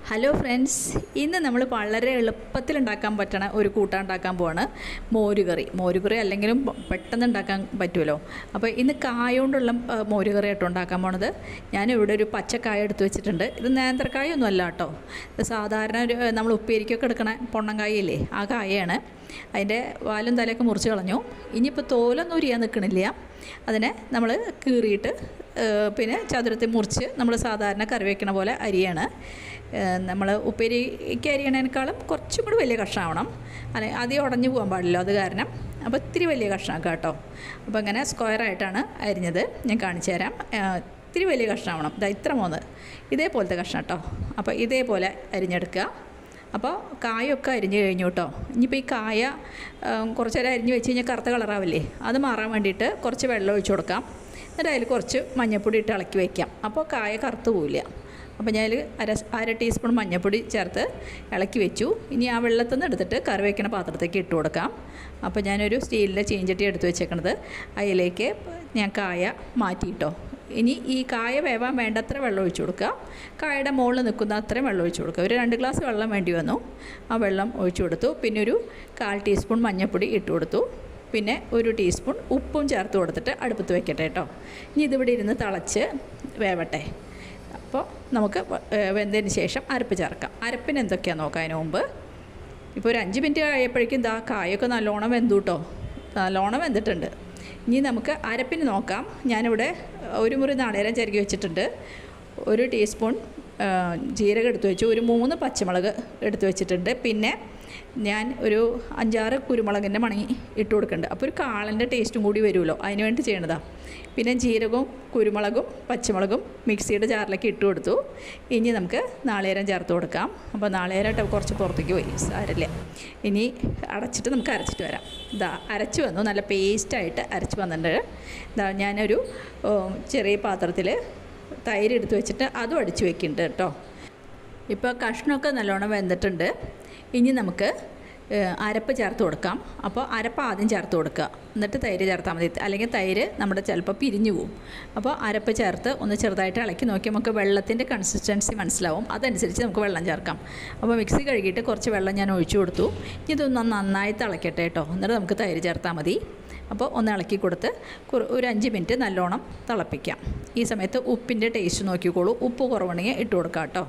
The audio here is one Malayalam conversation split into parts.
ഹലോ ഫ്രണ്ട്സ് ഇന്ന് നമ്മൾ വളരെ എളുപ്പത്തിൽ ഉണ്ടാക്കാൻ പറ്റണ ഒരു കൂട്ടാൻ ഉണ്ടാക്കാൻ പോവാണ് മോരുകറി മോരുകറി അല്ലെങ്കിലും പെട്ടെന്ന് ഉണ്ടാക്കാൻ പറ്റുമല്ലോ അപ്പോൾ ഇന്ന് കായ കൊണ്ടുള്ള ആ, മോരുകറി ആയിട്ട് ഉണ്ടാക്കാൻ പോണത് ഞാൻ ഇവിടെ ഒരു പച്ചക്കായ എടുത്ത് വെച്ചിട്ടുണ്ട് ഇത് നേന്ത്രക്കായ ഒന്നും അല്ല കേട്ടോ ഇത് സാധാരണ ഒരു നമ്മൾ ഉപ്പേരിക്കൊക്കെ എടുക്കണ പൊണ്ണങ്കായയില്ലേ ആ കായയാണ് അതിൻ്റെ വാലും തലയൊക്കെ മുറിച്ച് കളഞ്ഞു ഇനിയിപ്പോൾ തോലൊന്നും ഉരിയാൻ നിൽക്കണില്ല അതിനെ നമ്മൾ കീറിയിട്ട് ഏഹ്, പിന്നെ ചതുരത്തിൽ മുറിച്ച് നമ്മൾ സാധാരണ കറി വയ്ക്കണ പോലെ അരിയാണ് നമ്മൾ ഉപ്പേരിക്ക് അരിയണേക്കാളും കുറച്ചും കൂടി വലിയ കഷ്ണമാവണം അല്ലെ ആദ്യം ഉടഞ്ഞു പോകാൻ പാടില്ല അത് കാരണം അപ്പോൾ ഇത്തിരി വലിയ കഷ്ണമാക്കുക കേട്ടോ അപ്പോൾ ഇങ്ങനെ സ്ക്വയറായിട്ടാണ് അരിഞ്ഞത് ഞാൻ കാണിച്ചു തരാം ഏഹ്, ഇത്തിരി വലിയ കഷ്ണമാവണം ഇതാ ഇത്ര മൂന്ന് ഇതേപോലത്തെ കഷ്ണം കേട്ടോ അപ്പോൾ ഇതേപോലെ അരിഞ്ഞെടുക്കുക അപ്പോൾ കായൊക്കെ അരിഞ്ഞ് കഴിഞ്ഞു കേട്ടോ ഇനിയിപ്പോൾ ഈ കായ ഉം, കുറച്ച് നേരം അരിഞ്ഞ് വെച്ച് കഴിഞ്ഞാൽ കറുത്ത കളറാവില്ലേ അത് മാറാൻ വേണ്ടിയിട്ട് കുറച്ച് വെള്ളം ഒഴിച്ച് കൊടുക്കാം എന്നിട്ട് അതിൽ കുറച്ച് മഞ്ഞൾപ്പൊടി ഇട്ട് ഇളക്കി വയ്ക്കാം അപ്പോൾ കായ കറുത്ത് പോവില്ല അപ്പോൾ ഞാൻ അതിൽ അര അര ടീസ്പൂൺ മഞ്ഞൾപ്പൊടി ചേർത്ത് ഇളക്കി വെച്ചു ഇനി ആ വെള്ളത്തിൽ നിന്ന് എടുത്തിട്ട് കറി വയ്ക്കണ പാത്രത്തേക്ക് ഇട്ട് കൊടുക്കാം അപ്പോൾ ഞാനൊരു സ്റ്റീലിൻ്റെ ചീഞ്ചട്ടി എടുത്ത് വെച്ചേക്കണത് അതിലേക്ക് ഞാൻ കായ മാറ്റിയിട്ടോ ഇനി ഈ കായ വേവാൻ വേണ്ടത്ര വെള്ളം ഒഴിച്ചു കൊടുക്കുക കായയുടെ മുകളിൽ നിൽക്കുന്ന അത്രയും വെള്ളം ഒഴിച്ചു കൊടുക്കുക ഒരു രണ്ട് ഗ്ലാസ് വെള്ളം വേണ്ടി വന്നു ആ വെള്ളം ഒഴിച്ചു കൊടുത്തു പിന്നെ ഒരു കാൽ ടീസ്പൂൺ മഞ്ഞൾപ്പൊടി ഇട്ട് കൊടുത്തു പിന്നെ ഒരു ടീസ്പൂൺ ഉപ്പും ചേർത്ത് കൊടുത്തിട്ട് അടുപ്പത്ത് വെക്കട്ടെ കേട്ടോ ഇനി ഇതിവിടെ ഇരുന്ന് തിളച്ച് വേവട്ടെ അപ്പോൾ നമുക്ക് വ- ഏ, വെന്തതിന് ശേഷം അരപ്പ് ചേർക്കാം അരപ്പിന് എന്തൊക്കെയാണ് നോക്കാം അതിന് മുമ്പ് ഇപ്പോൾ ഒരു അഞ്ച് മിനിറ്റ് കഴിയപ്പോഴേക്കും ഇതാ കായൊക്കെ നല്ലോണം വെന്തു കേട്ടോ നല്ലോണം വെന്തിട്ടുണ്ട് ഇനി നമുക്ക് അരപ്പിന് നോക്കാം ഞാനിവിടെ ഒരു മുറി നാളേരം ചിരകി വെച്ചിട്ടുണ്ട് ഒരു ടീസ്പൂൺ ആ, ജീരകം എടുത്തു വെച്ചു ഒരു മൂന്ന് പച്ചമുളക് എടുത്തു വെച്ചിട്ടുണ്ട് പിന്നെ ഞാൻ ഒരു അഞ്ചാറ് കുരുമുളകിൻ്റെ മണി ഇട്ട് കൊടുക്കുന്നുണ്ട് അപ്പോൾ ഒരു കാളൻ്റെ ടേസ്റ്റും കൂടി വരുമല്ലോ അതിന് വേണ്ടി ചെയ്യണതാണ് പിന്നെ ജീരകവും കുരുമുളകും പച്ചമുളകും മിക്സിയുടെ ജാറിലേക്ക് ഇട്ട് കൊടുത്തു ഇനി നമുക്ക് നാളേരം ചേർത്ത് കൊടുക്കാം അപ്പോൾ നാളേരമായിട്ട് കുറച്ച് പുറത്തേക്ക് പോയി സാരമില്ല ഇനി അടച്ചിട്ട് നമുക്ക് അരച്ചിട്ട് വരാം ഇതാ അരച്ച് വന്നു നല്ല പേസ്റ്റായിട്ട് അരച്ച് വന്നിട്ടുണ്ട് ഇതാ ഞാനൊരു ഉം, ചെറിയ പാത്രത്തിൽ തൈര് എടുത്ത് വെച്ചിട്ട് അതും അടിച്ച് വെക്കുന്നുണ്ട് കേട്ടോ ഇപ്പോൾ കഷ്ണമൊക്കെ നല്ലോണം വെന്തിട്ടുണ്ട് ഇനി നമുക്ക് ഏഹ്, അരപ്പ് ചേർത്ത് കൊടുക്കാം അപ്പോൾ അരപ്പ് ആദ്യം ചേർത്ത് കൊടുക്കുക എന്നിട്ട് തൈര് ചേർത്താൽ മതി അല്ലെങ്കിൽ തൈര് നമ്മുടെ ചിലപ്പോൾ പിരിഞ്ഞു പോകും അപ്പോൾ അരപ്പ് ചേർത്ത് ഒന്ന് ചെറുതായിട്ട് ഇളക്കി നോക്കി നമുക്ക് വെള്ളത്തിൻ്റെ കൺസിസ്റ്റൻസി മനസ്സിലാവും അതനുസരിച്ച് നമുക്ക് വെള്ളം ചേർക്കാം അപ്പോൾ മിക്സി കഴുകിയിട്ട് കുറച്ച് വെള്ളം ഞാൻ ഒഴിച്ചു കൊടുത്തു ഇനി ഇതൊന്ന് നന്നായി തിളക്കട്ടെ കേട്ടോ എന്നിട്ട് നമുക്ക് തൈര് ചേർത്താൽ മതി അപ്പോൾ ഒന്ന് ഇളക്കി കൊടുത്ത് കുറ- ഒരു അഞ്ച് മിനിറ്റ് നല്ലോണം തിളപ്പിക്കാം ഈ സമയത്ത് ഉപ്പിൻ്റെ ടേസ്റ്റ് നോക്കിക്കോളൂ ഉപ്പ് കുറവുണ്ടെങ്കിൽ ഇട്ട് കൊടുക്കാം കേട്ടോ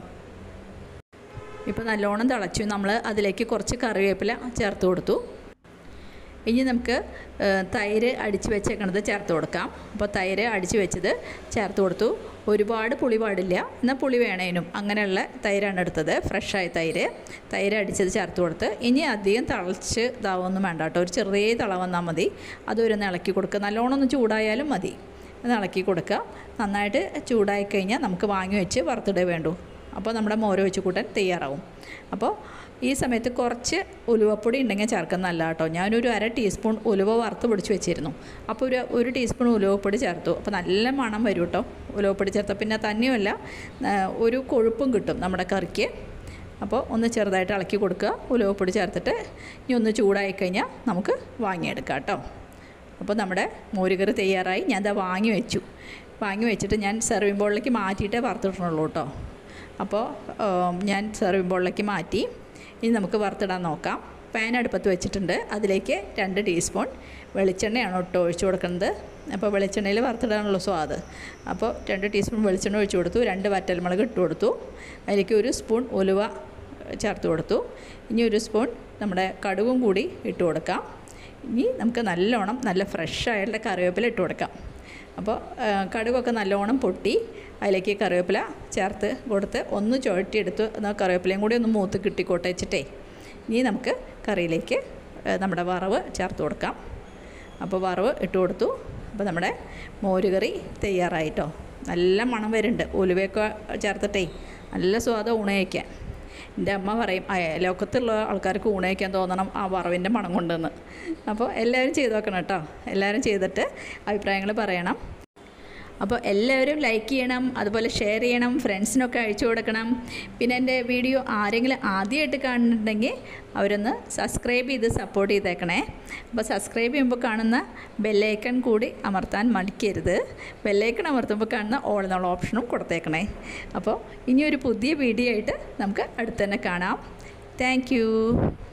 ഇപ്പോൾ നല്ലോണം തിളച്ചു നമ്മൾ അതിലേക്ക് കുറച്ച് കറിവേപ്പില ചേർത്ത് കൊടുത്തു ഇനി നമുക്ക് ഏഹ്, തൈര് അടിച്ച് വെച്ചേക്കണത് ചേർത്ത് കൊടുക്കാം അപ്പോൾ തൈര് അടിച്ച് വെച്ചത് ചേർത്ത് കൊടുത്തു ഒരുപാട് പുളി പാടില്ല എന്നാൽ പുളി വേണേനും അങ്ങനെയുള്ള തൈരാണ് എടുത്തത് ഫ്രഷായ തൈര് തൈര് അടിച്ചത് ചേർത്ത് കൊടുത്ത് ഇനി അധികം തിളച്ച് ഇതാവൊന്നും വേണ്ട കേട്ടോ ഒരു ചെറിയ തിള വന്നാൽ മതി അതൊരു ഇളക്കി കൊടുക്കുക നല്ലോണം ഒന്ന് ചൂടായാലും മതി അത് ഇളക്കി കൊടുക്കുക നന്നായിട്ട് ചൂടായി കഴിഞ്ഞാൽ നമുക്ക് വാങ്ങി വെച്ച് വറുത്തിടേ വേണ്ടൂ അപ്പോൾ നമ്മുടെ മോര് വെച്ച് കൂട്ടാൻ തയ്യാറാവും അപ്പോൾ ഈ സമയത്ത് കുറച്ച് ഉലുവപ്പൊടി ഉണ്ടെങ്കിൽ ചേർക്കുന്നതല്ല കേട്ടോ ഞാനൊരു അര ടീസ്പൂൺ ഉലുവ വറുത്ത് പൊടിച്ച് വെച്ചിരുന്നു അപ്പോൾ ഒരു ഒരു ടീസ്പൂൺ ഉലുവപ്പൊടി ചേർത്തു അപ്പോൾ നല്ല മണം വരും കേട്ടോ ഉലുവപ്പൊടി ചേർത്ത പിന്നെ തന്നെയുമല്ല ആ, ഒരു കൊഴുപ്പും കിട്ടും നമ്മുടെ കറിക്ക് അപ്പോൾ ഒന്ന് ചെറുതായിട്ട് ഇളക്കി കൊടുക്കുക ഉലുവപ്പൊടി ചേർത്തിട്ട് ഇനി ഒന്ന് ചൂടായി കഴിഞ്ഞാൽ നമുക്ക് വാങ്ങിയെടുക്കാം കേട്ടോ അപ്പോൾ നമ്മുടെ മോരുകറി തയ്യാറായി ഞാൻ ദാ വാങ്ങി വെച്ചു വാങ്ങി വെച്ചിട്ട് ഞാൻ സെർവിങ് ബോളിലേക്ക് മാറ്റിയിട്ടേ വറുത്തിട്ടുള്ളൂ കേട്ടോ അപ്പോൾ ഉം, ഞാൻ സെർവിങ് ബോളിലേക്ക് മാറ്റി ഇനി നമുക്ക് വറുത്തിടാൻ നോക്കാം പാൻ അടുപ്പത്ത് വെച്ചിട്ടുണ്ട് അതിലേക്ക് രണ്ട് ടീസ്പൂൺ വെളിച്ചെണ്ണയാണ് കേട്ടോ ഒഴിച്ചു കൊടുക്കുന്നത് അപ്പോൾ വെളിച്ചെണ്ണയിൽ വറുത്തിടാനുള്ള സ്വാദ് അപ്പോൾ രണ്ട് ടീസ്പൂൺ വെളിച്ചെണ്ണ ഒഴിച്ചു കൊടുത്തു രണ്ട് വറ്റൽമുളക് ഇട്ട് കൊടുത്തു അതിലേക്ക് ഒരു സ്പൂൺ ഉലുവ ചേർത്ത് കൊടുത്തു ഇനി ഒരു സ്പൂൺ നമ്മുടെ കടുകും കൂടി ഇട്ട് കൊടുക്കാം ഇനി നമുക്ക് നല്ലോണം നല്ല ഫ്രഷ് ആയിട്ടുള്ള കറിവേപ്പില ഇട്ട് കൊടുക്കാം അപ്പോൾ ആ, കടുകൊക്കെ നല്ലോണം പൊട്ടി അതിലേക്ക് കറിവേപ്പില ചേർത്ത് കൊടുത്ത് ഒന്ന് ചുഴട്ടിയെടുത്ത് എന്നാൽ കറിവേപ്പിലയും കൂടി ഒന്ന് മൂത്ത് കിട്ടിക്കോട്ടെ വെച്ചിട്ടേ ഇനി നമുക്ക് കറിയിലേക്ക് ആ, നമ്മുടെ വറവ് ചേർത്ത് കൊടുക്കാം അപ്പോൾ വറവ് ഇട്ട് കൊടുത്തു അപ്പോൾ നമ്മുടെ മോരുകറി തയ്യാറായിട്ടോ നല്ല മണം വരുന്നുണ്ട് ഉലുവയൊക്കെ ചേർത്തിട്ടേ നല്ല സ്വാദം ഊണയക്കാൻ എൻ്റെ അമ്മ പറയും അയലോക്കത്തുള്ള ആൾക്കാർക്ക് ഊണ് കഴിക്കാൻ തോന്നണം ആ വറവിൻ്റെ മണം കൊണ്ടെന്ന് അപ്പോൾ എല്ലാവരും ചെയ്ത് നോക്കണം കേട്ടോ എല്ലാവരും ചെയ്തിട്ട് അഭിപ്രായങ്ങൾ പറയണം അപ്പോൾ എല്ലാവരും ലൈക്ക് ചെയ്യണം അതുപോലെ ഷെയർ ചെയ്യണം ഫ്രണ്ട്സിനൊക്കെ അയച്ചു കൊടുക്കണം പിന്നെ എൻ്റെ വീഡിയോ ആരെങ്കിലും ആദ്യമായിട്ട് കാണുന്നുണ്ടെങ്കിൽ അവരൊന്ന് സബ്സ്ക്രൈബ് ചെയ്ത് സപ്പോർട്ട് ചെയ്തേക്കണേ അപ്പോൾ സബ്സ്ക്രൈബ് ചെയ്യുമ്പോൾ കാണുന്ന ബെല്ലൈക്കൺ കൂടി അമർത്താൻ മടിക്കരുത് ബെല്ലൈക്കൺ അമർത്തുമ്പോൾ കാണുന്ന ഓൾ എന്നുള്ള ഓപ്ഷനും കൊടുത്തേക്കണേ അപ്പോൾ ഇനി ഒരു പുതിയ വീഡിയോ ആയിട്ട് നമുക്ക് അടുത്ത് തന്നെ കാണാം താങ്ക്